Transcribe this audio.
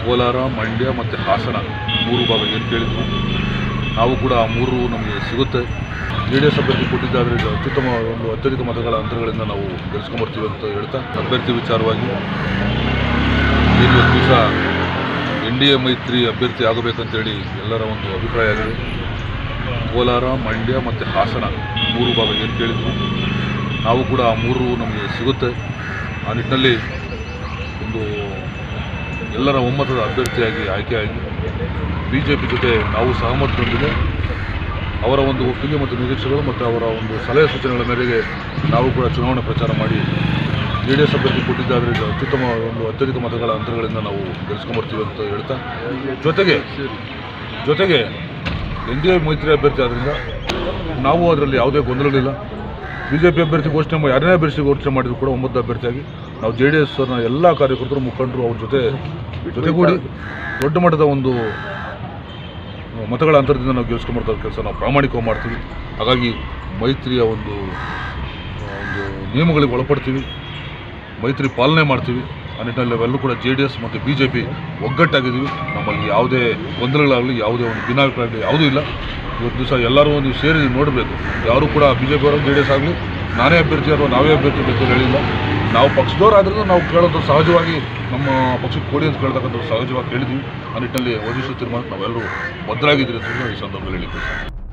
ಕೋಲಾರ ಮಂಡ್ಯ ಮತ್ತು ಹಾಸನ ಮೂರು ಭಾಗ ಏನು ಕೇಳಿದ್ವಿ ನಾವು ಕೂಡ ಆ ಮೂರು ನಮಗೆ ಸಿಗುತ್ತೆ ಜೆ ಡಿ ಎಸ್ ಅಭ್ಯರ್ಥಿ ಕೊಟ್ಟಿದ್ದಾದರೆ ಇದು ಅತ್ಯುತ್ತಮ ಒಂದು ಅತ್ಯಧಿಕ ಮತಗಳ ಅಂತರಗಳಿಂದ ನಾವು ಗೆಲ್ಸ್ಕೊಂಬರ್ತೀವಿ ಅಂತ ಹೇಳ್ತಾ ಅಭ್ಯರ್ಥಿ ವಿಚಾರವಾಗಿ ಏನು ಇವತ್ತು ದಿವಸ ಎನ್ ಡಿ ಎ ಮೈತ್ರಿ ಅಭ್ಯರ್ಥಿ ಆಗಬೇಕಂತೇಳಿ ಎಲ್ಲರ ಒಂದು ಅಭಿಪ್ರಾಯ ಆಗಿದೆ ಕೋಲಾರ ಮಂಡ್ಯ ಮತ್ತು ಹಾಸನ ಮೂರು ಭಾಗ ಏನು ಕೇಳಿದ್ವಿ ನಾವು ಕೂಡ ಆ ಮೂರು ನಮಗೆ ಸಿಗುತ್ತೆ ಆ ನಿಟ್ಟಿನಲ್ಲಿ ಒಂದು ಎಲ್ಲರ ಒಮ್ಮತದ ಅಭ್ಯರ್ಥಿಯಾಗಿ ಆಯ್ಕೆಯಾಗಿ ಬಿ ಜೆ ಪಿ ಜೊತೆ ನಾವು ಸಹಮತದೊಂದಿಗೆ ಅವರ ಒಂದು ಒಪ್ಪಿಗೆ ಮತ್ತು ನಿರೀಕ್ಷೆಗಳು ಮತ್ತು ಅವರ ಒಂದು ಸಲಹೆ ಸೂಚನೆಗಳ ಮೇರೆಗೆ ನಾವು ಕೂಡ ಚುನಾವಣೆ ಪ್ರಚಾರ ಮಾಡಿ ಜೆ ಡಿ ಎಸ್ ಅಭ್ಯರ್ಥಿ ಕೊಟ್ಟಿದ್ದಾದರೆ ಇದು ಅತ್ಯುತ್ತಮ ಒಂದು ಅತ್ಯಧಿಕ ಮತಗಳ ಅಂತರಗಳಿಂದ ನಾವು ಗೆಲ್ಸ್ಕೊಂಬರ್ತೀವಿ ಅಂತ ಹೇಳ್ತಾ ಜೊತೆಗೆ ಜೊತೆಗೆ ಎನ್ ಡಿ ಎ ಮೈತ್ರಿ ಅಭ್ಯರ್ಥಿ ಆದ್ದರಿಂದ ನಾವು ಅದರಲ್ಲಿ ಯಾವುದೇ ಗೊಂದಲಗಳಿಲ್ಲ ಬಿ ಜೆ ಪಿ ಅಭ್ಯರ್ಥಿ ಘೋಷಣೆ ಮಾಡಿ ಯಾರನೇ ಅಭ್ಯರ್ಥಿ ಘೋಷಣೆ ಮಾಡಿದ್ರು ಕೂಡ ಒಂಬತ್ತು ಅಭ್ಯರ್ಥಿಯಾಗಿ ನಾವು ಜೆ ಡಿ ಎಸ್ನ ಎಲ್ಲ ಕಾರ್ಯಕರ್ತರು ಮುಖಂಡರು ಅವ್ರ ಜೊತೆ ಜೊತೆಗೂಡಿ ದೊಡ್ಡ ಮಟ್ಟದ ಒಂದು ಮತಗಳ ಅಂತರದಿಂದ ನಾವು ಗೆಲ್ಸ್ಕೊಂಬರ್ತಾ ಕೆಲಸ ನಾವು ಪ್ರಾಮಾಣಿಕವಾಗಿ ಮಾಡ್ತೀವಿ ಹಾಗಾಗಿ ಮೈತ್ರಿಯ ಒಂದು ಒಂದು ನಿಯಮಗಳಿಗೆ ಒಳಪಡ್ತೀವಿ ಮೈತ್ರಿ ಪಾಲನೆ ಮಾಡ್ತೀವಿ ಆ ನಿಟ್ಟಿನಲ್ಲಿ ನಾವೆಲ್ಲರೂ ಕೂಡ ಜೆ ಡಿ ಎಸ್ ಮತ್ತು ಬಿ ಜೆ ಪಿ ಒಗ್ಗಟ್ಟಾಗಿದ್ದೀವಿ ನಮ್ಮಲ್ಲಿ ಯಾವುದೇ ಗೊಂದಲಗಳಾಗಲಿ ಯಾವುದೇ ಒಂದು ಭಿನ್ನಾಭಿಪ್ರಾಯಗಳು ಯಾವುದೂ ಇಲ್ಲ ಇವತ್ತು ದಿವಸ ಎಲ್ಲರೂ ನೀವು ಸೇರಿ ನೀವು ನೋಡಬೇಕು ಯಾರು ಕೂಡ ಬಿ ಜೆ ಪಿ ಅವರು ಜೆ ಡಿ ಎಸ್ ಆಗಲಿ ನಾನೇ ಅಭ್ಯರ್ಥಿ ಅಥವಾ ನಾವೇ ಅಭ್ಯರ್ಥಿ ಬೇಕು ಅಂತ ಹೇಳಿಲ್ಲ ನಾವು ಪಕ್ಷದವರಾದ್ರೂ ನಾವು ಕೇಳೋದು ಸಹಜವಾಗಿ ನಮ್ಮ ಪಕ್ಷಕ್ಕೆ ಕೊಡಿ ಅಂತ ಕೇಳ್ತಕ್ಕಂಥ ಸಹಜವಾಗಿ ಕೇಳಿದ್ವಿ ಆ ನಿಟ್ಟಿನಲ್ಲಿ ವರಿಷ್ಠ ತೀರ್ಮಾನಕ್ಕೆ ನಾವೆಲ್ಲರೂ ಬದ್ಧರಾಗಿದ್ದೀರಿ ಅಂತ ಈ ಸಂದರ್ಭದಲ್ಲಿ ಹೇಳಿದ್ದೀವಿ